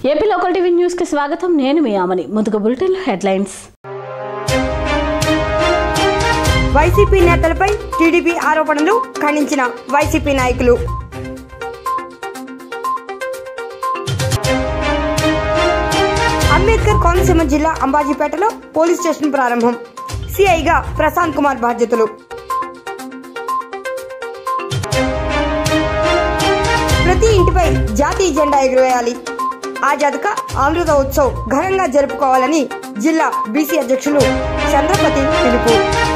AP local TV news కి స్వాగతం నేను మీ ఆమని ముందుగా బులెటిన్ హెడ్లైన్స్ వైసీపీ నేతలపై టీడీపీ ఆరోపణలు ఖండించిన వైసీపీ నాయకులు అంబేద్కర్ కోనసీమ జిల్లా అంబాజీపేటలో పోలీస్ స్టేషన్ ప్రారంభం సిఐగా ప్రశాంత్ కుమార్ బాధ్యతలు ప్రతి ఇంటిపై జాతీయ జెండా ఎగురవేయాలి ఆజాద్ కా అమృత ఉత్సవ్ ఘనంగా జరుపుకోవాలని జిల్లా బీసీ అధ్యక్షులు చంద్రపతి పిలుపు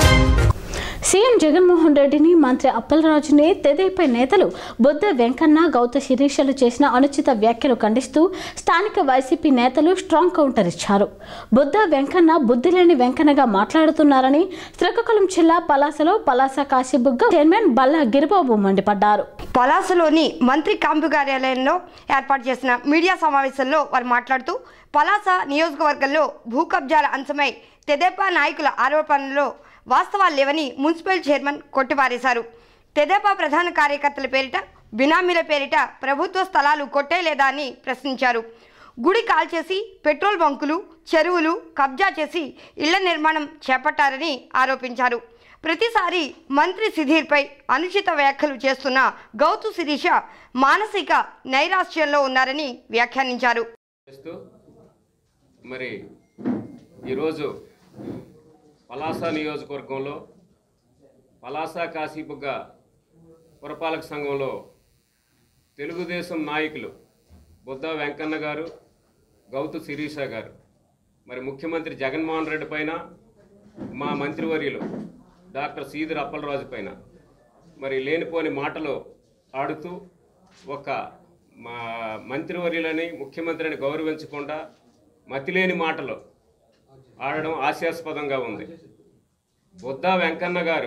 సీఎం జగన్మోహన్ రెడ్డిని మంత్రి అప్పలరాజుని తెదేపై నేతలు బుద్ధ వెంకన్న గౌత శిరీషలు చేసిన అనుచిత వ్యాఖ్యలు ఖండిస్తూ స్థానిక వైసీపీ నేతలు స్ట్రాంగ్ కౌంటర్ ఇచ్చారు బుద్ధ వెంకన్న బుద్ధిలేని వెంకన్నగా మాట్లాడుతున్నారని శ్రీకాకుళం జిల్లా పలాసలో పలాస కాశీబుగ్గ చైర్మన్ బల్లా గిరిబాబు మండిపడ్డారు పలాసలోని మంత్రి క్యాంపు కార్యాలయంలో ఏర్పాటు చేసిన మీడియా సమావేశంలో వారు మాట్లాడుతూ పలాస నియోజకవర్గంలో భూ కబ్జాల అంశమై తెదేపా నాయకుల ఆరోపణల్లో వాస్తవాలు లేవని మున్సిపల్ చైర్మన్ కొట్టిపారేశారు తెదేపా ప్రధాన కార్యకర్తల పేరిట బినామీల పేరిట ప్రభుత్వ స్థలాలు కొట్టేలేదా అని ప్రశ్నించారు గుడి కాల్చేసి పెట్రోల్ బంకులు చెరువులు కబ్జా చేసి ఇళ్ల నిర్మాణం చేపట్టారని ఆరోపించారు ప్రతిసారి మంత్రి సుధీర్పై అనుచిత వ్యాఖ్యలు చేస్తున్న గౌతు శిరీష మానసిక నైరాశ్యంలో ఉన్నారని వ్యాఖ్యానించారు చేస్తూ మరి ఈరోజు పలాస నియోజకవర్గంలో పలాస కాశీబుగ్గ పురపాలక సంఘంలో తెలుగుదేశం నాయకులు బుద్ధ వెంకన్న గారు గౌతు శిరీష గారు మరి ముఖ్యమంత్రి జగన్మోహన్ రెడ్డి పైన మా మంత్రివర్యులు డాక్టర్ సీదిర్ అప్పలరాజు పైన మరి లేనిపోని మాటలు ఆడుతూ ఒక మా మంత్రివర్యులని ముఖ్యమంత్రిని గౌరవించకుండా మతిలేని మాటలు ఆడడం హాస్యాస్పదంగా ఉంది బుద్ధా వెంకన్న గారు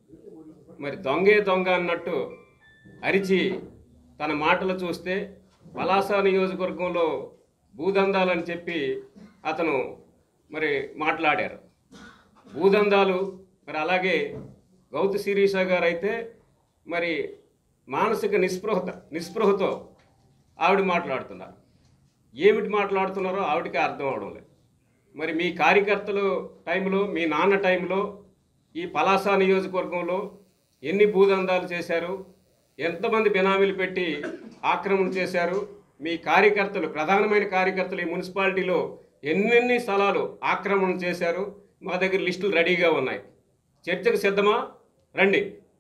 మరి దొంగే దొంగ అన్నట్టు అరిచి తన మాటలు చూస్తే పలాస నియోజకవర్గంలో భూదందాలని చెప్పి అతను మరి మాట్లాడారు భూదందాలు మరి అలాగే గౌతు శిరీష గారు అయితే మరి మానసిక నిస్పృహత నిస్పృహతో ఆవిడ మాట్లాడుతున్నారు ఏమిటి మాట్లాడుతున్నారో ఆవిడకి అర్థం అవడం లేదు మరి మీ కార్యకర్తలు టైంలో మీ నాన్న టైంలో ఈ పలాస నియోజకవర్గంలో ఎన్ని భూదందాలు చేశారు ఎంతమంది బినామీలు పెట్టి ఆక్రమణ చేశారు మీ కార్యకర్తలు ప్రధానమైన కార్యకర్తలు ఈ మున్సిపాలిటీలో ఎన్నెన్ని స్థలాలు ఆక్రమణ చేశారు మా దగ్గర లిస్టులు రెడీగా ఉన్నాయి చర్చకు సిద్ధమా రండి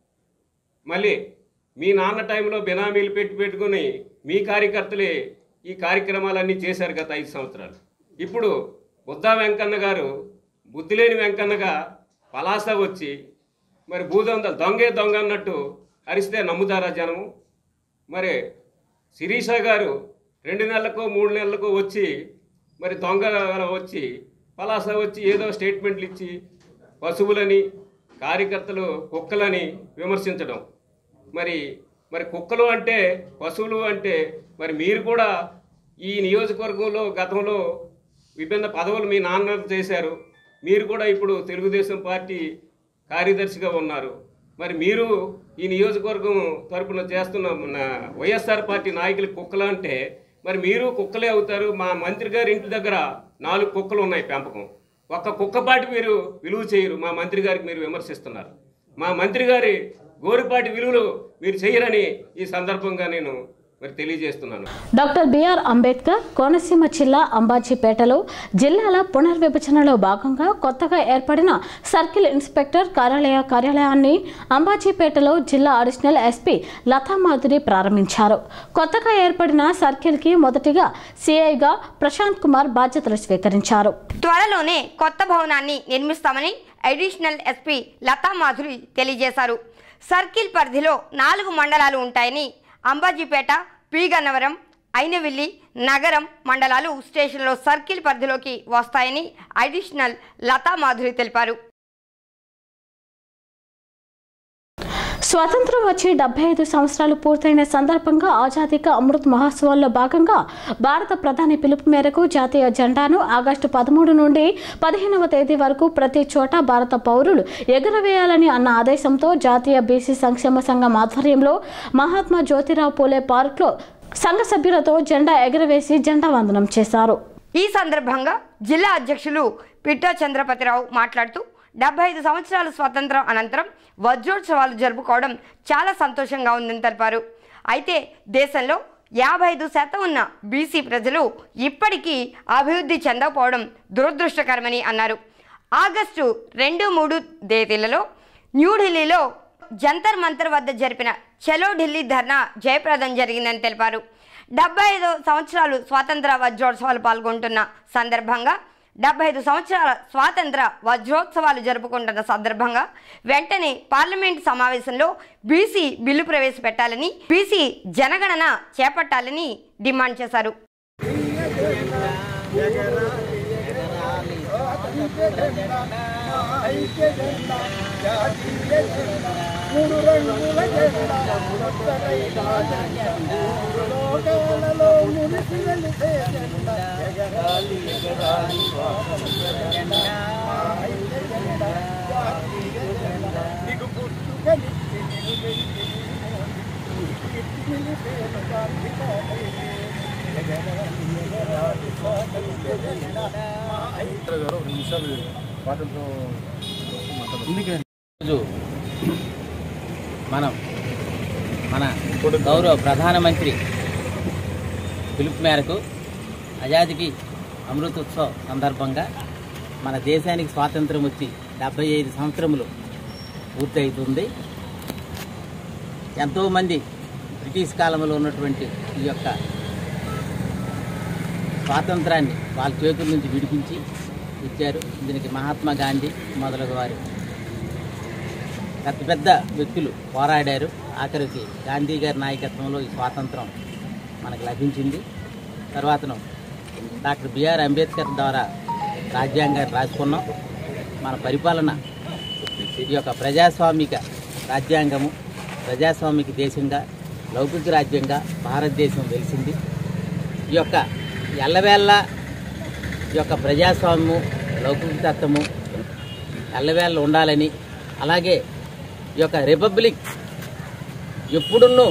మళ్ళీ మీ నాన్న టైంలో బినామీలు పెట్టి పెట్టుకుని మీ కార్యకర్తలే ఈ కార్యక్రమాలన్నీ చేశారు గత ఐదు సంవత్సరాలు ఇప్పుడు బుద్ధా వెంకన్న గారు బుద్ధిలేని వెంకన్నగా పలాస వచ్చి మరి భూదొంద దొంగే దొంగ అన్నట్టు అరిస్తే నమ్ముతారా జనము మరి శిరీష గారు రెండు నెలలకో మూడు నెలలకో వచ్చి మరి దొంగ వచ్చి పలాస వచ్చి ఏదో స్టేట్మెంట్లు ఇచ్చి పశువులని కార్యకర్తలు కుక్కలని విమర్శించడం మరి మరి కుక్కలు అంటే పశువులు అంటే మరి మీరు కూడా ఈ నియోజకవర్గంలో గతంలో విభిన్న పదవులు మీ నాన్న చేశారు మీరు కూడా ఇప్పుడు తెలుగుదేశం పార్టీ కార్యదర్శిగా ఉన్నారు మరి మీరు ఈ నియోజకవర్గం తరపున చేస్తున్న మన వైఎస్ఆర్ పార్టీ నాయకులు కుక్కలు అంటే మరి మీరు కుక్కలే అవుతారు మా మంత్రి గారి ఇంటి దగ్గర నాలుగు కుక్కలు ఉన్నాయి పెంపకం ఒక్క కుక్కపాటి మీరు విలువ చేయరు మా మంత్రి గారికి మీరు విమర్శిస్తున్నారు మా మంత్రి గారి గోరుపాటి విలువలు మీరు చేయరని ఈ సందర్భంగా నేను మరి తెలియజేస్తున్నాను డాక్టర్ బిఆర్ అంబేద్కర్ కోనసీమ జిల్లా అంబాజీపేటలో జిల్లాల పునర్విభజనలో భాగంగా కొత్తగా ఏర్పడిన సర్కిల్ ఇన్స్పెక్టర్ కార్యాలయ కార్యాలయాన్ని అంబాజీపేటలో జిల్లా అడిషనల్ ఎస్పీ లతా మాధురి ప్రారంభించారు కొత్తగా ఏర్పడిన సర్కిల్కి మొదటిగా సిఐగా ప్రశాంత్ కుమార్ బాధ్యతలు స్వీకరించారు త్వరలోనే కొత్త భవనాన్ని నిర్మిస్తామని అడిషనల్ ఎస్పీ లతా మాధురి తెలియజేశారు సర్కిల్ పరిధిలో నాలుగు మండలాలు ఉంటాయని అంబాజీపేట పీగన్నవరం అయినవిల్లి నగరం మండలాలు స్టేషన్లో సర్కిల్ పరిధిలోకి వస్తాయని అడిషనల్ లతా మాధురి తెలిపారు స్వాతంత్రం వచ్చి డెబ్బై ఐదు సంవత్సరాలు పూర్తయిన సందర్భంగా ఆజాదీ కా అమృత్ మహోత్సవాల్లో భాగంగా భారత ప్రధాని పిలుపు మేరకు జాతీయ జెండాను ఆగస్టు పదమూడు నుండి పదిహేనవ తేదీ వరకు ప్రతి చోట భారత పౌరులు ఎగురవేయాలని అన్న ఆదేశంతో జాతీయ బీసీ సంక్షేమ సంఘం ఆధ్వర్యంలో మహాత్మా జ్యోతిరావు పూలే పార్క్లో సంఘ సభ్యులతో జెండా ఎగరవేసి జెండా వందనం చేశారు ఈ సందర్భంగా జిల్లా అధ్యక్షులు పిట్టా చంద్రపతిరావు మాట్లాడుతూ డెబ్బై ఐదు సంవత్సరాల స్వాతంత్రం అనంతరం వజ్రోత్సవాలు జరుపుకోవడం చాలా సంతోషంగా ఉందని తెలిపారు అయితే దేశంలో యాభై ఐదు శాతం ఉన్న బీసీ ప్రజలు ఇప్పటికీ అభివృద్ధి చెందకపోవడం దురదృష్టకరమని అన్నారు ఆగస్టు రెండు మూడు తేదీలలో న్యూఢిల్లీలో జంతర్ మంతర్ వద్ద జరిపిన చలో ఢిల్లీ ధర్నా జయప్రదం జరిగిందని తెలిపారు డెబ్బై ఐదు సంవత్సరాలు స్వాతంత్ర వజ్రోత్సవాలు పాల్గొంటున్న సందర్భంగా డెబ్బై ఐదు సంవత్సరాల స్వాతంత్ర వజ్రోత్సవాలు జరుపుకుంటున్న సందర్భంగా వెంటనే పార్లమెంట్ సమావేశంలో బీసీ బిల్లు ప్రవేశపెట్టాలని బీసీ జనగణన చేపట్టాలని డిమాండ్ చేశారు మూడు రంగుల జెండా ముద్దరైన జెండా మూడు లోకాలలో మురిసి వెలిసే జెండా ఎగరాలి ఎగరాలి స్వాతంత్ర జెండా ఐక్య జెండా జాతీయ జెండా నీకు పుట్టుకనిచ్చి నిలువెత్తి నిలిపేను కార్మికులే. ఎగరాలి ఎగరాలి స్వాతంత్ర జెండా మా ఐక్య రోజు మనం మన గౌరవ ప్రధానమంత్రి పిలుపు మేరకు ఆజాదీకి అమృతోత్సవ్ సందర్భంగా మన దేశానికి స్వాతంత్రం వచ్చి డెబ్బై ఐదు సంవత్సరములు పూర్తవుతుంది ఎంతోమంది బ్రిటిష్ కాలంలో ఉన్నటువంటి ఈ యొక్క స్వాతంత్రాన్ని వాళ్ళ చేతుల నుంచి విడిపించి ఇచ్చారు దీనికి మహాత్మా గాంధీ మొదలగు వారు పెద్ద పెద్ద వ్యక్తులు పోరాడారు ఆఖరికి గాంధీ గారి నాయకత్వంలో ఈ స్వాతంత్రం మనకు లభించింది తర్వాతను డాక్టర్ బిఆర్ అంబేద్కర్ ద్వారా రాజ్యాంగాన్ని రాసుకున్నాం మన పరిపాలన ఈ యొక్క ప్రజాస్వామిక రాజ్యాంగము ప్రజాస్వామిక దేశంగా లౌకిక రాజ్యంగా భారతదేశం వెలిసింది ఈ యొక్క ఎల్లవేళ్ళ ఈ యొక్క ప్రజాస్వామ్యము లౌకిక తత్వము ఎల్లవేళ్ళ ఉండాలని అలాగే ఈ యొక్క రిపబ్లిక్ ఎప్పుడున్నూ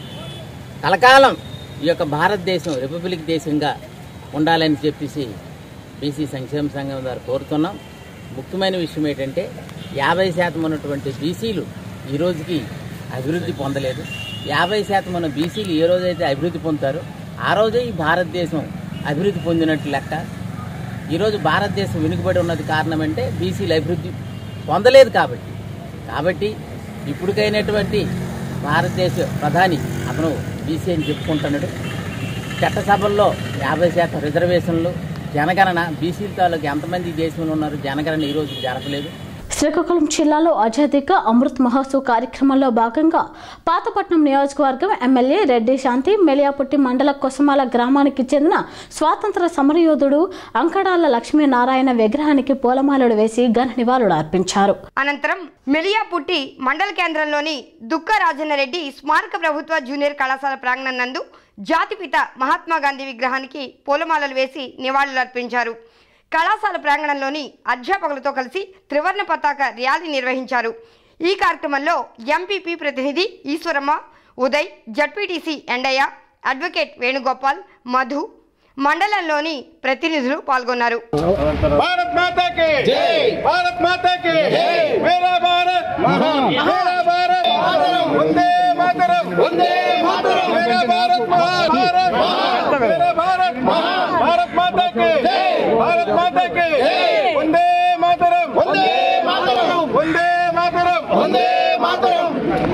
కలకాలం ఈ యొక్క భారతదేశం రిపబ్లిక్ దేశంగా ఉండాలని చెప్పేసి బీసీ సంక్షేమ సంఘం ద్వారా కోరుతున్నాం ముఖ్యమైన విషయం ఏంటంటే యాభై శాతం ఉన్నటువంటి బీసీలు ఈ రోజుకి అభివృద్ధి పొందలేదు యాభై శాతం ఉన్న బీసీలు ఏ రోజైతే అభివృద్ధి పొందుతారో ఆ రోజే ఈ భారతదేశం అభివృద్ధి పొందినట్టు లెక్క ఈరోజు భారతదేశం వెనుకబడి ఉన్నది కారణం అంటే బీసీలు అభివృద్ధి పొందలేదు కాబట్టి కాబట్టి ఇప్పటికైనటువంటి భారతదేశ ప్రధాని అతను బీసీ అని చెప్పుకుంటున్నాడు చట్టసభల్లో యాభై శాతం రిజర్వేషన్లు జనగణన బీసీల తాలూకు ఎంతమంది ఈ దేశంలో ఉన్నారు జనగణన ఈరోజు జరగలేదు శ్రీకాకుళం జిల్లాలో అత్యధిక అమృత్ మహోత్సవ్ కార్యక్రమంలో భాగంగా పాతపట్నం నియోజకవర్గం ఎమ్మెల్యే రెడ్డి శాంతి మెలియాపుట్టి మండల కొసమాల గ్రామానికి చెందిన స్వాతంత్ర సమరయోధుడు అంకడాల లక్ష్మీనారాయణ విగ్రహానికి పూలమాలలు వేసి ఘన నివాళులు అర్పించారు అనంతరం మెలియాపుట్టి మండల కేంద్రంలోని దుక్క రాజన్నరెడ్డి స్మారక ప్రభుత్వ జూనియర్ కళాశాల ప్రాంగణం నందు జాతిపిత మహాత్మా గాంధీ విగ్రహానికి పూలమాలలు వేసి నివాళులర్పించారు కళాశాల ప్రాంగణంలోని అధ్యాపకులతో కలిసి త్రివర్ణ పతాక ర్యాలీ నిర్వహించారు ఈ కార్యక్రమంలో ఎంపీపీ ప్రతినిధి ఈశ్వరమ్మ ఉదయ్ జడ్పీటీసీ ఎండయ్య అడ్వకేట్ వేణుగోపాల్ మధు మండలంలోని ప్రతినిధులు పాల్గొన్నారు भारत माता के जय भारत माता के जय मेरा भारत महान मेरा भारत वंदे मातरम वंदे मातरम मेरा भारत महान भारत महान मेरा भारत महान भारत माता के जय भारत माता के जय वंदे मातरम वंदे मातरम वंदे मातरम वंदे मातरम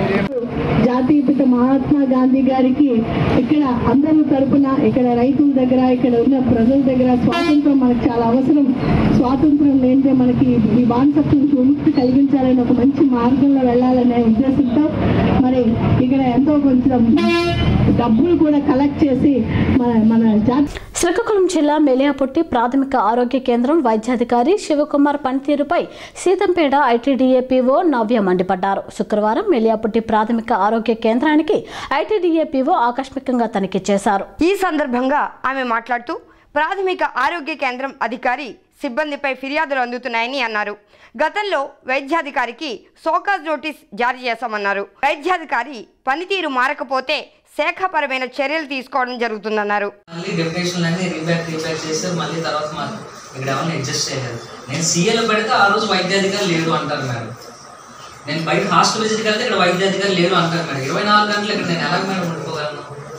జాతీయపిత మహాత్మా గాంధీ గారికి ఇక్కడ అందరి తరపున ఇక్కడ రైతుల దగ్గర ఇక్కడ ఉన్న ప్రజల దగ్గర స్వాతంత్రం మనకు చాలా అవసరం స్వాతంత్రం లేనిదే మనకి ఈ బానిసత్వం నుంచి విముక్తి కలిగించాలని ఒక మంచి మార్గంలో వెళ్ళాలనే ఉద్దేశంతో మరి ఇక్కడ ఎంతో కొంచెం డబ్బులు కూడా కలెక్ట్ చేసి మన మన జాతి శ్రీకాకుళం జిల్లా మెలియాపుట్టి ప్రాథమిక ఆరోగ్య కేంద్రం వైద్యాధికారి శివకుమార్ పనితీరుపై సీతంపేట ఐటీడీఏపీఓ నవ్య మండిపడ్డారు శుక్రవారం మెలియాపుట్టి ప్రాథమిక ఆరోగ్య కేంద్రానికి ఐటీడీఏపీఓ ఆకస్మికంగా తనిఖీ చేశారు ఈ సందర్భంగా ఆమె మాట్లాడుతూ ప్రాథమిక ఆరోగ్య కేంద్రం అధికారి సిబ్బందిపై ఫిర్యాదులు అందుతున్నాయని అన్నారు గతంలో వైద్యాధికారికి సోకాజ్ నోటీస్ జారీ చేశామన్నారు వైద్యాధికారి పనితీరు మారకపోతే శాఖాపరమైన చర్యలు తీసుకోవడం జరుగుతుందన్నారు మళ్ళీ డెప్యుటేషన్లు అన్ని రీబ్యాక్ రీబ్యాక్ చేశారు మళ్ళీ తర్వాత మాకు ఇక్కడ ఎవరిని అడ్జస్ట్ చేయలేదు నేను సీఏలో పెడితే ఆ రోజు వైద్యాధికారి లేరు అంటారు మేడం నేను బయట హాస్టల్ విజిట్కి వెళ్తే ఇక్కడ వైద్యాధికారి లేరు అంటారు మేడం ఇరవై నాలుగు గంటలు ఇక్కడ నేను ఎలా మేడం ఉండిపోగలను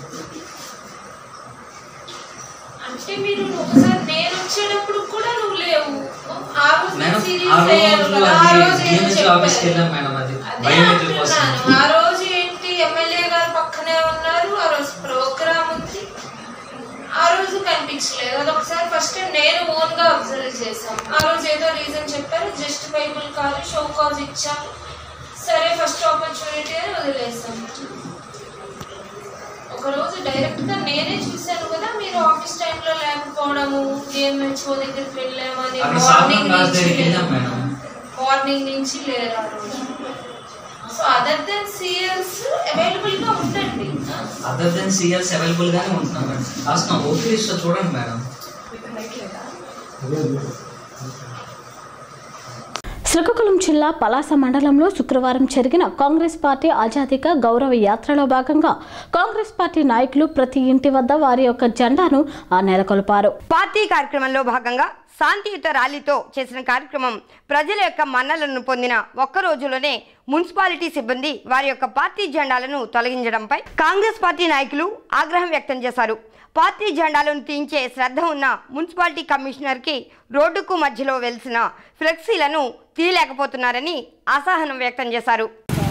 అంటే మీరు ఒకసారి నేను వచ్చేటప్పుడు కూడా నువ్వు లేవు ఆ రోజు మేడం సీరియస్ ఆ అయ్యారు రోజు కదా, ఆ అది రోజు ఏం డిఎంహెచ్ ఆఫీస్కి చెప్పారు? వెళ్ళాం మేడం అది అదే బయోమెట్రిక్ కోసం అంటున్నాను. ఆ రోజు ఏంటి ఎమ్మెల్యే గారు పక్కనే ఉన్నారు ఆ రోజు ప్రోగ్రామ్ ఉంది ఆ రోజు కనిపించలేదు అది ఒకసారి ఫస్ట్ టైం నేను ఓన్ గా అబ్జర్వ్ చేశాను ఆ రోజు ఏదో రీజన్ చెప్పారు జస్ట్ బైబుల్ కాదు షో కాజ్ ఇచ్చాము సరే ఫస్ట్ ఆపర్చునిటీ అని వదిలేసాం ఒక రోజు డైరెక్ట్ గా నేనే చూశాను కదా మీరు ఆఫీస్ టైంలో లేకపోవడము డిఎంహెచ్ఓ దగ్గరికి వెళ్ళామని అక్కడ మార్నింగ్ సాఫ్ట్వేర్ క్లాస్ నుంచి దగ్గరికి వెళ్ళాం మేడం మార్నింగ్ నుంచి లేరు ఆ రోజు so other than CLs available గా ఉండండి అదర్ దెన్ సిఎల్స్ అవైలబుల్ గానే ఉంటున్నాం మేడం రాస్తున్నాం ఓపీ లిస్ట్ చూడండి మేడం శ్రీకాకుళం జిల్లా పలాస మండలంలో శుక్రవారం జరిగిన కాంగ్రెస్ పార్టీ ఆజాదీక గౌరవ యాత్రలో భాగంగా కాంగ్రెస్ పార్టీ నాయకులు ప్రతి ఇంటి వద్ద వారి యొక్క జెండాను ఆ నెలకొల్పారు పార్టీ కార్యక్రమంలో భాగంగా శాంతియుత ర్యాలీతో చేసిన కార్యక్రమం ప్రజల యొక్క మన్నలను పొందిన ఒక్క రోజులోనే మున్సిపాలిటీ సిబ్బంది వారి యొక్క పార్టీ జెండాలను తొలగించడంపై కాంగ్రెస్ పార్టీ నాయకులు ఆగ్రహం వ్యక్తం చేశారు పార్టీ జెండాలను తీయించే శ్రద్ధ ఉన్న మున్సిపాలిటీ కమిషనర్కి రోడ్డుకు మధ్యలో వెలిసిన ఫ్లెక్సీలను తీయలేకపోతున్నారని అసహనం వ్యక్తం చేశారు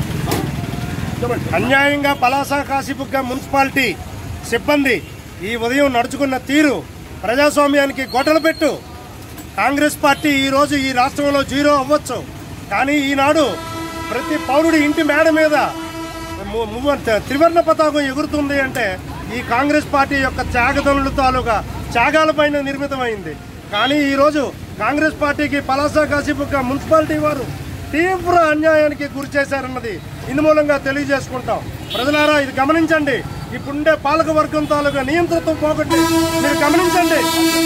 అన్యాయంగా పలాస కాశీబుగ్గ మున్సిపాలిటీ సిబ్బంది ఈ ఉదయం నడుచుకున్న తీరు ప్రజాస్వామ్యానికి గొడవలు పెట్టు కాంగ్రెస్ పార్టీ ఈ రోజు ఈ రాష్ట్రంలో జీరో అవ్వచ్చు కానీ ఈనాడు ప్రతి పౌరుడి ఇంటి మేడ మీద ము- ము- త్రివర్ణ పతాకం ఎగురుతుంది అంటే ఈ కాంగ్రెస్ పార్టీ యొక్క త్యాగదనుల తాలూకా త్యాగాలపైన నిర్మితమైంది కానీ ఈరోజు కాంగ్రెస్ పార్టీకి పలాస కాశీబుగ్గ మున్సిపాలిటీ వారు తీవ్ర అన్యాయానికి గురి చేశారన్నది ఇందు మూలంగా తెలియజేసుకుంటాం ప్రజలారా ఇది గమనించండి ఇప్పుడుండే పాలక వర్గం తాలూకా నియంత్రితం పోగొట్టి మీరు గమనించండి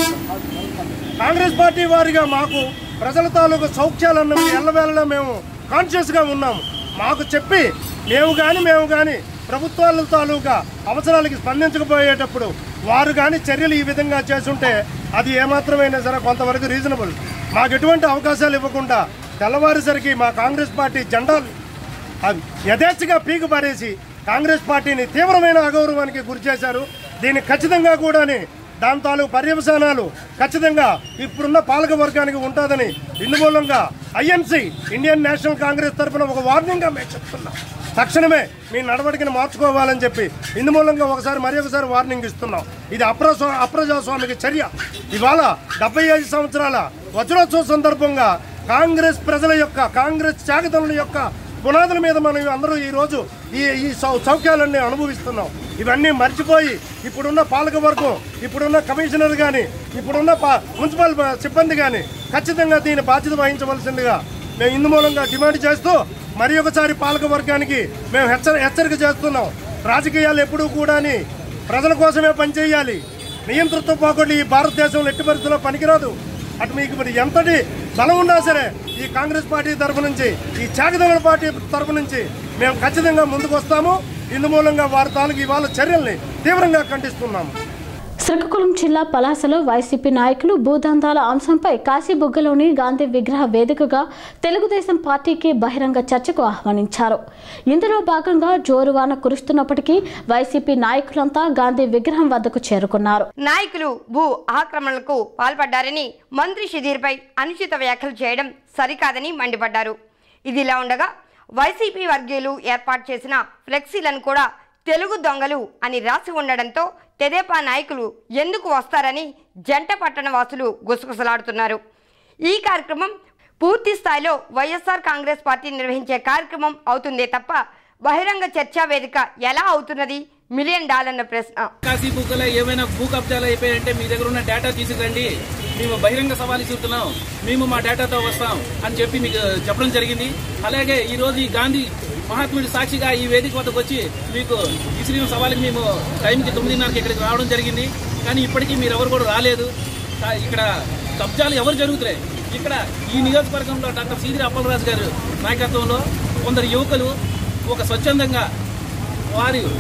కాంగ్రెస్ పార్టీ వారిగా మాకు ప్రజల తాలూకా సౌఖ్యాలన్నవి ఎల్లవేళలా మేము కాన్షియస్గా ఉన్నాము మాకు చెప్పి మేము కానీ మేము కానీ ప్రభుత్వాల తాలూకా అవసరాలకి స్పందించకపోయేటప్పుడు వారు కానీ చర్యలు ఈ విధంగా చేసుంటే అది ఏమాత్రమైనా సరే కొంతవరకు రీజనబుల్ మాకు ఎటువంటి అవకాశాలు ఇవ్వకుండా తెల్లవారేసరికి మా కాంగ్రెస్ పార్టీ జెండాలు అవి యథేచ్ఛగా పీకు పారేసి కాంగ్రెస్ పార్టీని తీవ్రమైన అగౌరవానికి గురి చేశారు దీన్ని ఖచ్చితంగా కూడాని దాని తాలూకు పర్యవసానాలు ఖచ్చితంగా ఇప్పుడున్న పాలక వర్గానికి ఉంటుందని ఇందుమూలంగా ఐఎన్సీ ఇండియన్ నేషనల్ కాంగ్రెస్ తరఫున ఒక వార్నింగ్గా మేము చెప్తున్నాం తక్షణమే మీ నడవడికను మార్చుకోవాలని చెప్పి ఇందుమూలంగా ఒకసారి మరి ఒకసారి వార్నింగ్ ఇస్తున్నాం ఇది అప్రస్వా అప్రజాస్వామిక చర్య ఇవాళ డెబ్బై ఐదు సంవత్సరాల వజ్రోత్సవ సందర్భంగా కాంగ్రెస్ ప్రజల యొక్క కాంగ్రెస్ త్యాగతనుల యొక్క పునాదుల మీద మనం అందరూ ఈ రోజు ఈ ఈ సౌ- సౌఖ్యాలన్నీ అనుభవిస్తున్నాం ఇవన్నీ మర్చిపోయి ఇప్పుడున్న పాలక వర్గం ఇప్పుడున్న కమిషనర్ కానీ ఇప్పుడున్న పా- మున్సిపల్ సిబ్బంది కానీ ఖచ్చితంగా దీని బాధ్యత వహించవలసిందిగా మేము ఇందు మూలంగా డిమాండ్ చేస్తూ మరి ఒకసారి పాలక వర్గానికి మేము హెచ్చ హెచ్చరిక చేస్తున్నాం రాజకీయాలు ఎప్పుడూ కూడాని ప్రజల కోసమే పనిచేయాలి నియంతృత్వం పోగొట్టి ఈ భారతదేశంలో ఎట్టి పరిస్థితుల్లో పనికిరాదు అటు మీకు మరి ఎంతటి బలం ఉన్నా సరే ఈ కాంగ్రెస్ పార్టీ తరపు నుంచి ఈ చాకదముల పార్టీ తరపు నుంచి మేము ఖచ్చితంగా ముందుకు వస్తాము ఇందు మూలంగా వారి తాలూకు ఇవాళ చర్యల్ని తీవ్రంగా ఖండిస్తున్నాము శ్రీకాకుళం జిల్లా పలాసలో వైసీపీ నాయకులు భూదందాల అంశంపై కాశీబుగ్గలోని గాంధీ విగ్రహ వేదికగా తెలుగుదేశం పార్టీకి బహిరంగ చర్చకు ఆహ్వానించారు ఇందులో భాగంగా జోరువాన కురుస్తున్నప్పటికీ వైసీపీ నాయకులంతా గాంధీ విగ్రహం వద్దకు చేరుకున్నారు నాయకులు భూ ఆక్రమణలకు పాల్పడ్డారని మంత్రి షిధీర్పై అనుచిత వ్యాఖ్యలు చేయడం సరికాదని మండిపడ్డారు ఇదిలా ఉండగా వైసీపీ వర్గీయులు ఏర్పాటు చేసిన ఫ్లెక్సీలను కూడా తెలుగు దొంగలు అని రాసి ఉండడంతో తెదేపా నాయకులు ఎందుకు వస్తారని జంట పట్టణ వాసులు గుసగుసలాడుతున్నారు ఈ కార్యక్రమం పూర్తి స్థాయిలో వైఎస్ఆర్ కాంగ్రెస్ పార్టీ నిర్వహించే కార్యక్రమం అవుతుందే తప్ప బహిరంగ చర్చా వేదిక ఎలా అవుతున్నది మిలియన్ డాలర్ల ప్రశ్న కాశీ బుక్కలో ఏమైనా భూ కబ్జాలు అయిపోయాయంటే మీ దగ్గర ఉన్న డేటా తీసుకురండి మేము బహిరంగ సవాలు ఇస్తున్నాం మేము మా డేటాతో వస్తాం అని చెప్పి మీకు చెప్పడం జరిగింది అలాగే ఈ రోజు ఈ గాంధీ మహాత్ముడి సాక్షిగా ఈ వేదిక వద్దకు వచ్చి మీకు ఇసిరిన సవాలుకి మేము టైంకి తొమ్మిదిన్నరకి ఇక్కడికి రావడం జరిగింది కానీ ఇప్పటికీ మీరు ఎవరు కూడా రాలేదు కా- ఇక్కడ కబ్జాలు ఎవరు జరుగుతున్నాయి ఇక్కడ ఈ నియోజకవర్గంలో డాక్టర్ సీదిరి అప్పలరాజు గారు నాయకత్వంలో కొందరు యువకులు ఒక స్వచ్ఛందంగా వారి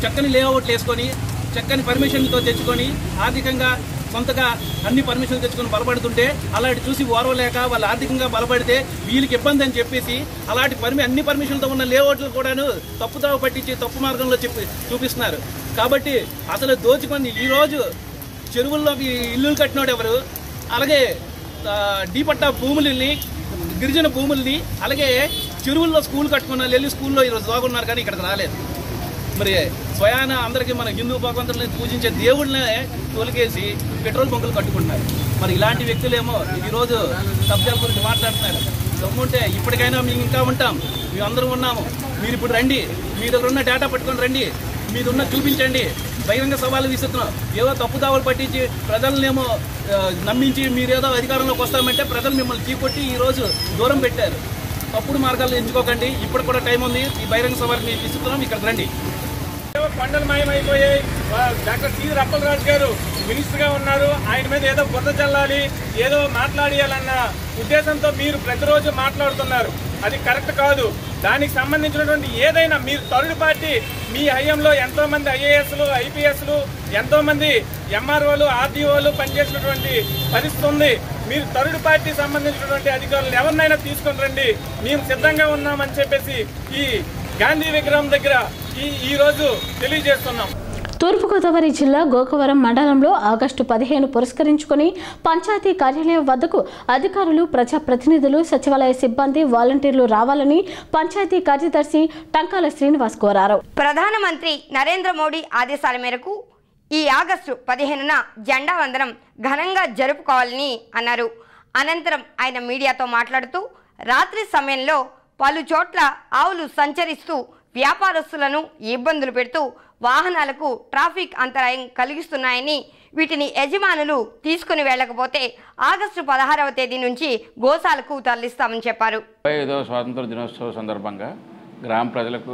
చక్కని లేఅవుట్లు వేసుకొని చక్కని పర్మిషన్లతో తెచ్చుకొని ఆర్థికంగా సొంతగా అన్ని పర్మిషన్లు తెచ్చుకొని బలపడుతుంటే అలాంటి చూసి ఓర్వలేక వాళ్ళు ఆర్థికంగా బలపడితే వీళ్ళకి ఇబ్బంది అని చెప్పేసి అలాంటి పర్మి అన్ని పర్మిషన్లతో ఉన్న లేఅవుట్లు కూడాను తప్పుదావ పట్టించి తప్పు మార్గంలో చెప్పి చూపిస్తున్నారు కాబట్టి అసలు దోచుకొని ఈరోజు చెరువుల్లోకి ఇల్లులు కట్టినోడు ఎవరు అలాగే ఆ, డీ పట్టా భూములని గిరిజన భూముల్ని అలాగే చెరువుల్లో స్కూల్ కట్టుకున్న వెళ్ళి స్కూల్లో ఈరోజు దాగున్నారు కానీ ఇక్కడికి రాలేదు మరి స్వయాన అందరికీ మన హిందూ భగవంతుల్ని పూజించే దేవుళ్ళనే తోలికేసి పెట్రోల్ బంకులు కట్టుకుంటున్నారు మరి ఇలాంటి వ్యక్తులేమో ఈరోజు కబ్జాల గురించి మాట్లాడుతున్నారు దమ్ముంటే ఇప్పటికైనా మేము ఇంకా ఉంటాం మేము అందరం ఉన్నాము మీరు ఇప్పుడు రండి మీ దగ్గర ఉన్న డేటా పట్టుకొని రండి మీది ఉన్న చూపించండి బహిరంగ సవాలు విసురుతున్నాం ఏదో తప్పుదావలు పట్టించి ప్రజలనేమో ఆ, నమ్మించి మీరేదో అధికారంలోకి వస్తామంటే ప్రజలు మిమ్మల్ని చీకొట్టి ఈ రోజు దూరం పెట్టారు తప్పుడు మార్గాలు ఎంచుకోకండి ఇప్పుడు కూడా టైం ఉంది ఈ బహిరంగ సవాలు మేము విసురుతున్నాం ఇక్కడికి రండి ఏవో కొండలు మాయమైపోయాయి వా- డాక్టర్ సి రప్పలరాజు గారు మినిస్టర్ గా ఉన్నారు ఆయన మీద ఏదో బురద చల్లాలి ఏదో మాట్లాడియాలన్న ఉద్దేశంతో మీరు ప్రతిరోజు మాట్లాడుతున్నారు అది కరెక్ట్ కాదు దానికి సంబంధించినటువంటి ఏదైనా మీరు థర్డ్ పార్టీ మీ హయాంలో ఎంతో మంది ఐఏఎస్లు ఐపీఎస్లు ఎంతో మంది ఎంఆర్ఓలు ఆర్డీఓలు పనిచేసినటువంటి పరిస్థితి ఉంది మీరు థర్డ్ పార్టీ సంబంధించినటువంటి అధికారులు ఎవరినైనా తీసుకొని రండి మేము సిద్ధంగా ఉన్నామని చెప్పేసి ఈ గాంధీ విగ్రహం దగ్గర ఈ ఈ రోజు తెలియజేస్తున్నాం తూర్పుగోదావరి జిల్లా గోకవరం మండలంలో ఆగస్టు పదిహేను పురస్కరించుకొని పంచాయతీ కార్యాలయం వద్దకు అధికారులు ప్రజాప్రతినిధులు సచివాలయ సిబ్బంది వాలంటీర్లు రావాలని పంచాయతీ కార్యదర్శి టంకాల శ్రీనివాస్ కోరారు ప్రధానమంత్రి నరేంద్ర మోడీ ఆదేశాల మేరకు ఈ ఆగస్టు పదిహేనున జెండా వందనం ఘనంగా జరుపుకోవాలని అన్నారు అనంతరం ఆయన మీడియాతో మాట్లాడుతూ రాత్రి సమయంలో పలు చోట్ల ఆవులు సంచరిస్తూ వ్యాపారస్తులను ఇబ్బందులు పెడుతూ వాహనాలకు ట్రాఫిక్ అంతరాయం కలిగిస్తున్నాయని వీటిని యజమానులు తీసుకుని వెళ్ళకపోతే ఆగస్టు పదహారవ తేదీ నుంచి గోశాలకు తరలిస్తామని చెప్పారు ముప్పై ఐదవ స్వాతంత్ర దినోత్సవ సందర్భంగా గ్రామ ప్రజలకు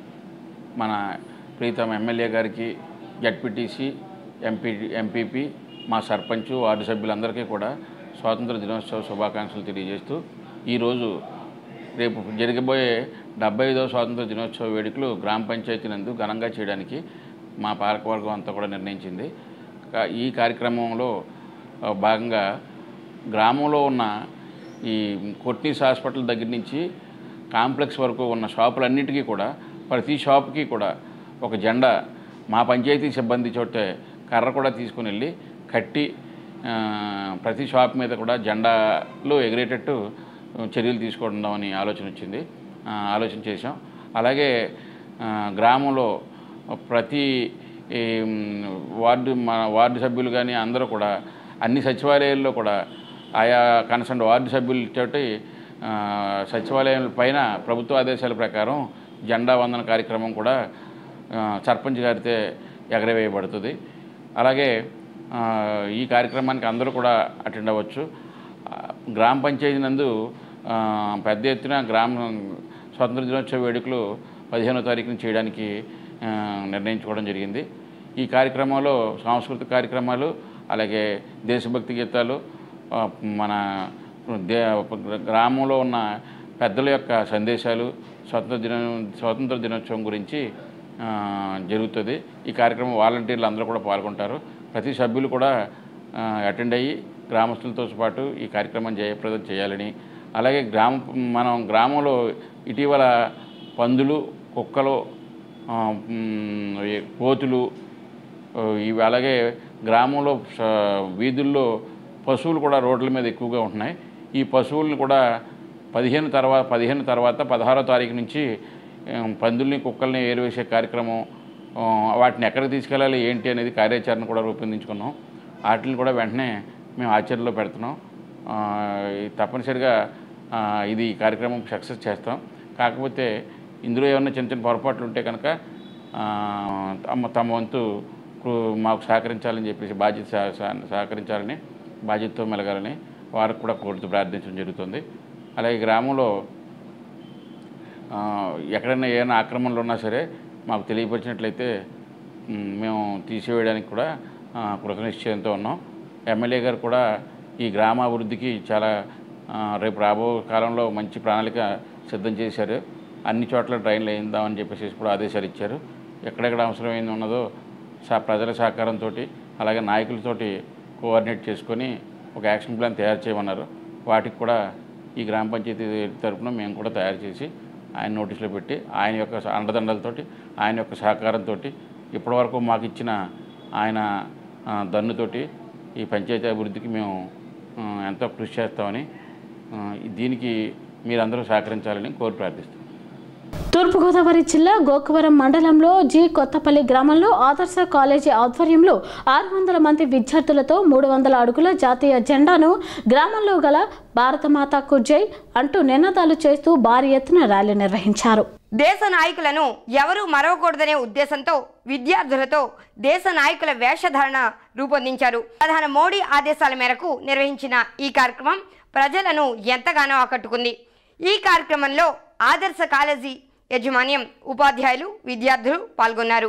మన ప్రీతం ఎమ్మెల్యే గారికి జడ్పీటీసీ ఎంపీ ఎంపీపీ మా సర్పంచ్ వార్డు సభ్యులందరికీ కూడా స్వాతంత్ర దినోత్సవ శుభాకాంక్షలు తెలియజేస్తూ ఈరోజు రేపు జరగబోయే డెబ్బై ఐదవ స్వాతంత్ర దినోత్సవ వేడుకలు గ్రామ పంచాయతీ నందు ఘనంగా చేయడానికి మా పాలకవర్గం అంతా కూడా నిర్ణయించింది కా- ఈ కార్యక్రమంలో ఆ, భాగంగా గ్రామంలో ఉన్న ఈ కొట్నీస్ హాస్పిటల్ దగ్గర నుంచి కాంప్లెక్స్ వరకు ఉన్న షాపులన్నిటికీ కూడా ప్రతి షాప్కి కూడా ఒక జెండా మా పంచాయతీ సిబ్బంది చోటే కర్ర కూడా తీసుకుని వెళ్ళి కట్టి ఆ, ప్రతి షాప్ మీద కూడా జెండాలు ఎగిరేటట్టు చర్యలు తీసుకుందామని ఆలోచన వచ్చింది ఆ, ఆలోచన చేశాం అలాగే ఆ, గ్రామంలో ప్రతి ఈ, మ్, వార్డు మా వార్డు సభ్యులు కానీ అందరూ కూడా అన్ని సచివాలయాల్లో కూడా ఆయా కన్సర్న్ వార్డు సభ్యులతోటి ఆ, సచివాలయం పైన ప్రభుత్వ ఆదేశాల ప్రకారం జెండా వందన కార్యక్రమం కూడా ఆ, సర్పంచ్ గారితే ఎగరవేయబడుతుంది అలాగే ఆ, ఈ కార్యక్రమానికి అందరూ కూడా అటెండ్ అవ్వచ్చు ఆ, గ్రామ పంచాయతీ నందు ఆ, పెద్ద ఎత్తున గ్రామ స్వాతంత్ర దినోత్సవ వేడుకలు పదిహేనో తారీఖున చేయడానికి ఆ, నిర్ణయించుకోవడం జరిగింది ఈ కార్యక్రమంలో సాంస్కృతిక కార్యక్రమాలు అలాగే దేశభక్తి గీతాలు ఆ, మన దే గ్రామంలో ఉన్న పెద్దల యొక్క సందేశాలు స్వాతంత్ర దిన స్వాతంత్ర దినోత్సవం గురించి ఆ, జరుగుతుంది ఈ కార్యక్రమం వాలంటీర్లు అందరూ కూడా పాల్గొంటారు ప్రతి సభ్యులు కూడా ఆ, అటెండ్ అయ్యి గ్రామస్తులతో పాటు ఈ కార్యక్రమం జయప్రదం చేయాలని అలాగే గ్రామ మనం గ్రామంలో ఇటీవల పందులు కుక్కలు ఆ, మ్, ఈ కోతులు ఆ, ఇవి అలాగే గ్రామంలో స- వీధుల్లో పశువులు కూడా రోడ్ల మీద ఎక్కువగా ఉంటున్నాయి ఈ పశువులను కూడా పదిహేను తర్వాత పదిహేను తర్వాత పదహారో తారీఖు నుంచి ఆ, పందుల్ని కుక్కల్ని ఏరివేసే కార్యక్రమం ఆ, వాటిని ఎక్కడికి తీసుకెళ్ళాలి ఏంటి అనేది కార్యాచరణ కూడా రూపొందించుకున్నాం వాటిని కూడా వెంటనే మేము ఆచరణలో పెడుతున్నాం ఆ, ఈ తప్పనిసరిగా ఆ, ఇది ఈ కార్యక్రమం సక్సెస్ చేస్తాం కాకపోతే ఇందులో ఏమైనా చిన్న చిన్న పొరపాట్లు ఉంటే కనుక ఆ, తమ తమ వంతు కు- మాకు సహకరించాలని చెప్పేసి బాధ్యత సహ- సహ- సహకరించాలని బాధ్యతతో మెలగాలని వారికి కూడా కోరుతూ ప్రార్థించడం జరుగుతుంది అలాగే గ్రామంలో ఆ, ఎక్కడైనా ఏమైనా ఆక్రమణలు ఉన్నా సరే మాకు తెలియపరిచినట్లయితే మ్, మేము తీసివేయడానికి కూడా ఆ, కృతనిశ్చయంతో ఉన్నాం ఎమ్మెల్యే గారు కూడా ఈ గ్రామాభివృద్ధికి చాలా ఆ, రేపు రాబో కాలంలో మంచి ప్రణాళిక సిద్ధం చేశారు అన్ని చోట్ల డ్రైన్లు వేయిందామని చెప్పేసి కూడా ఆదేశాలు ఇచ్చారు ఎక్కడెక్కడ అవసరమైంది ఉన్నదో సా ప్రజల సహకారంతో అలాగే నాయకులతోటి కోఆర్డినేట్ చేసుకొని ఒక యాక్షన్ ప్లాన్ తయారు చేయమన్నారు వాటికి కూడా ఈ గ్రామ పంచాయతీ తరఫున మేము కూడా తయారు చేసి ఆయన నోటీసులో పెట్టి ఆయన యొక్క అండదండలతోటి ఆయన యొక్క సహకారంతో ఇప్పటివరకు మాకు ఇచ్చిన ఆయన ఆ, దన్నుతోటి ఈ పంచాయతీ అభివృద్ధికి మేము ఆ, ఎంతో కృషి చేస్తామని ఆ, దీనికి మీరందరూ సహకరించాలని కోరి ప్రార్థిస్తున్నాం తూర్పుగోదావరి జిల్లా గోకవరం మండలంలో జి కొత్తపల్లి గ్రామంలో ఆదర్శ కాలేజీ ఆధ్వర్యంలో ఆరు వందల మంది విద్యార్థులతో మూడు వందల అడుగుల జాతీయ జెండాను గ్రామంలో గల భారతమాతకు జై అంటూ నినాదాలు చేస్తూ భారీ ఎత్తున ర్యాలీ నిర్వహించారు దేశ నాయకులను ఎవరూ మరవకూడదనే ఉద్దేశంతో విద్యార్థులతో దేశ నాయకుల వేషధారణ రూపొందించారు ప్రధాని మోడీ ఆదేశాల మేరకు నిర్వహించిన ఈ కార్యక్రమం ప్రజలను ఎంతగానో ఆకట్టుకుంది ఈ కార్యక్రమంలో ఆదర్శ కాలేజీ యాజమాన్యం ఉపాధ్యాయులు విద్యార్థులు పాల్గొన్నారు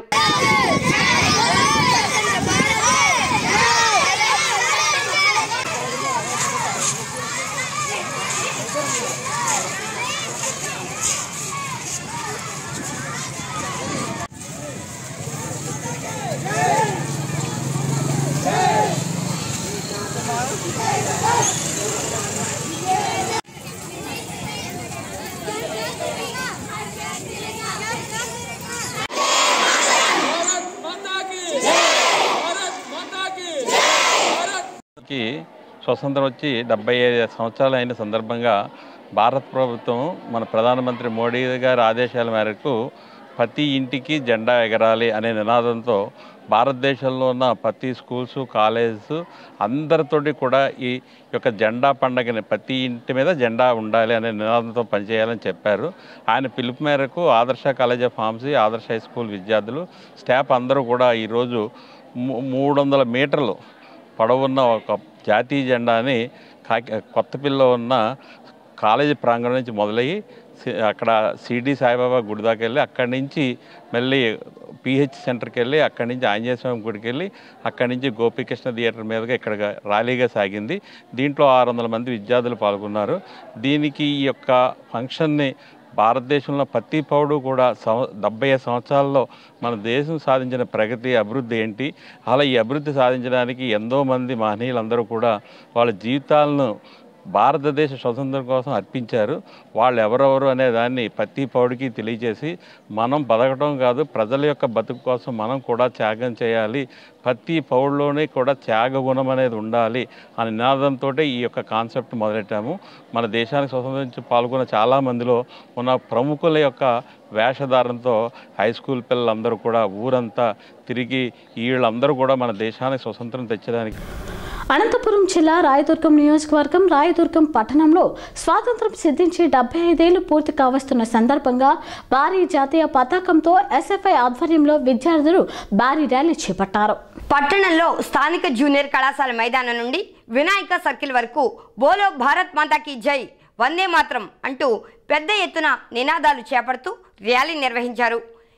కి స్వతంత్రం వచ్చి డెబ్బై ఐదు సంవత్సరాలు అయిన సందర్భంగా భారత ప్రభుత్వం మన ప్రధానమంత్రి మోడీ గారి ఆదేశాల మేరకు ప్రతి ఇంటికి జెండా ఎగరాలి అనే నినాదంతో భారతదేశంలో ఉన్న ప్రతి స్కూల్స్ కాలేజెస్ అందరితోటి కూడా ఈ యొక్క జెండా పండగని ప్రతి ఇంటి మీద జెండా ఉండాలి అనే నినాదంతో పనిచేయాలని చెప్పారు ఆయన పిలుపు మేరకు Adarsh college of pharmacy Adarsh high school విద్యార్థులు స్టాఫ్ అందరూ కూడా ఈరోజు మూ- మూడు వందల మీటర్లు పొడవున్న ఒక జాతీయ జెండాని కాకి కొత్తపిల్ల ఉన్న కాలేజీ ప్రాంగణం నుంచి మొదలయ్యి సి- అక్కడ సిడి సాయిబాబా గుడి దాకా వెళ్ళి అక్కడి నుంచి మళ్ళీ పిహెచ్ సెంటర్కి వెళ్ళి అక్కడి నుంచి ఆంజనేయ స్వామి గుడికి వెళ్ళి అక్కడి నుంచి గోపీకృష్ణ థియేటర్ మీదుగా ఇక్కడ ర్యాలీగా సాగింది దీంట్లో ఆరు వందల మంది విద్యార్థులు పాల్గొన్నారు దీనికి ఈ యొక్క ఫంక్షన్ని భారతదేశంలో ప్రతి పౌరుడు కూడా సంవ డెబ్బై ఐదు సంవత్సరాల్లో మన దేశం సాధించిన ప్రగతి అభివృద్ధి ఏంటి అలా ఈ అభివృద్ధి సాధించడానికి ఎంతో మంది మహనీయులందరూ కూడా వాళ్ళ జీవితాలను భారతదేశ స్వతంత్రం కోసం అర్పించారు వాళ్ళు ఎవరెవరు అనే దాన్ని ప్రతి పౌడికి తెలియజేసి మనం బతకడం కాదు ప్రజల యొక్క బతుకు కోసం మనం కూడా త్యాగం చేయాలి ప్రతి పౌరులోనే కూడా త్యాగ గుణం అనేది ఉండాలి అనే నినాదంతో ఈ యొక్క కాన్సెప్ట్ మొదలెట్టాము మన దేశానికి స్వతంత్రం నుంచి పాల్గొన్న చాలామందిలో ఉన్న ప్రముఖుల యొక్క వేషధారణతో హై స్కూల్ పిల్లలందరూ కూడా ఊరంతా తిరిగి వీళ్ళందరూ కూడా మన దేశానికి స్వతంత్రం తెచ్చడానికి అనంతపురం జిల్లా రాయదుర్గం నియోజకవర్గం రాయదుర్గం పట్టణంలో స్వాతంత్రం సిద్ధించి డెబ్బై ఐదేళ్లు పూర్తి కావస్తున్న సందర్భంగా భారీ జాతీయ పతాకంతో ఎస్ఎఫ్ఐ ఆధ్వర్యంలో విద్యార్థులు భారీ ర్యాలీ చేపట్టారు పట్టణంలో స్థానిక జూనియర్ కళాశాల మైదానం నుండి వినాయక సర్కిల్ వరకు బోలో భారత్ మాతాకి జై వందే మాత్రం అంటూ పెద్ద ఎత్తున నినాదాలు చేపడుతూ ర్యాలీ నిర్వహించారు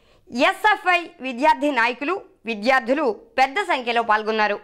ఎస్ఎఫ్ఐ విద్యార్థి నాయకులు విద్యార్థులు పెద్ద సంఖ్యలో పాల్గొన్నారు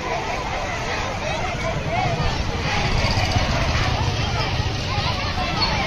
Thank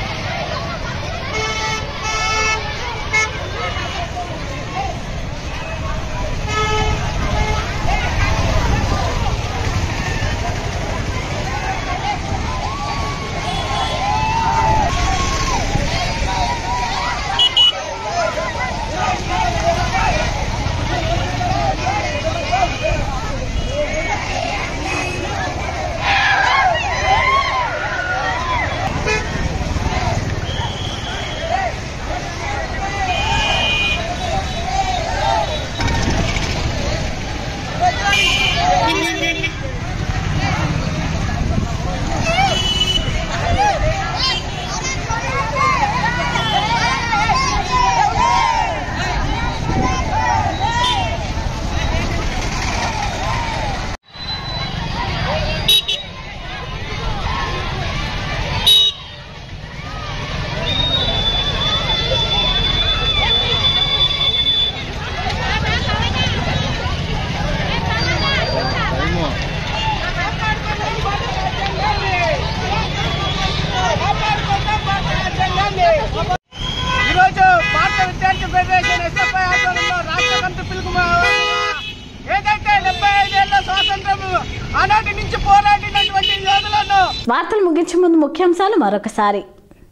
ఆనాటి నుంచి పోరాడినటువంటి యోధులను వార్తలు ముగించే ముందు ముఖ్యాంశాలు మరొకసారి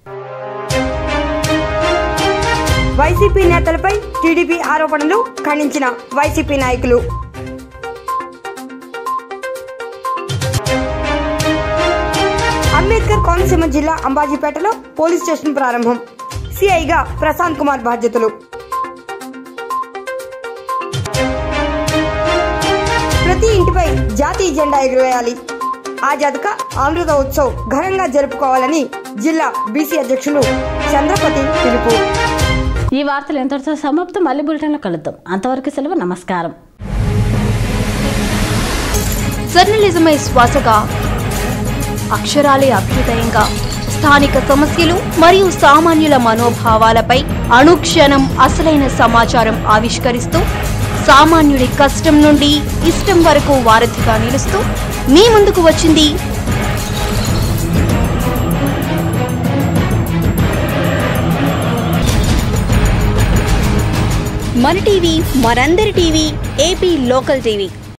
వైసీపీ నేతలపై టీడీపీ ఆరోపణలు ఖండించిన వైసీపీ నాయకులు అంబేద్కర్ కోనసీమ జిల్లా అంబాజీపేటలో పోలీస్ స్టేషన్ ప్రారంభం సిఐగా ప్రశాంత్ కుమార్ బాధ్యతలు ప్రతి ఇంటిపై జాతీయ జెండా ఎగురవేయాలి ఆజాద్ కా అమృత ఉత్సవ్ ఘనంగా జరుపుకోవాలని జిల్లా బీసీ అధ్యక్షులు చంద్రపతి పిలుపు ఈ వార్తలు ఎంతటితో సమాప్తం మళ్ళీ బులెటిన్లో కలుద్దాం అంతవరకు సెలవు నమస్కారం జర్నలిజమే శ్వాసగా అక్షరాలే అభ్యుదయంగా స్థానిక సమస్యలు మరియు సామాన్యుల మనోభావాలపై అనుక్షణం అసలైన సమాచారం ఆవిష్కరిస్తూ సామాన్యుడి కష్టం నుండి ఇష్టం వరకు వారధిగా నిలుస్తూ మీ ముందుకు వచ్చింది మన టీవీ మనందరి టీవీ ఏపీ లోకల్ టీవీ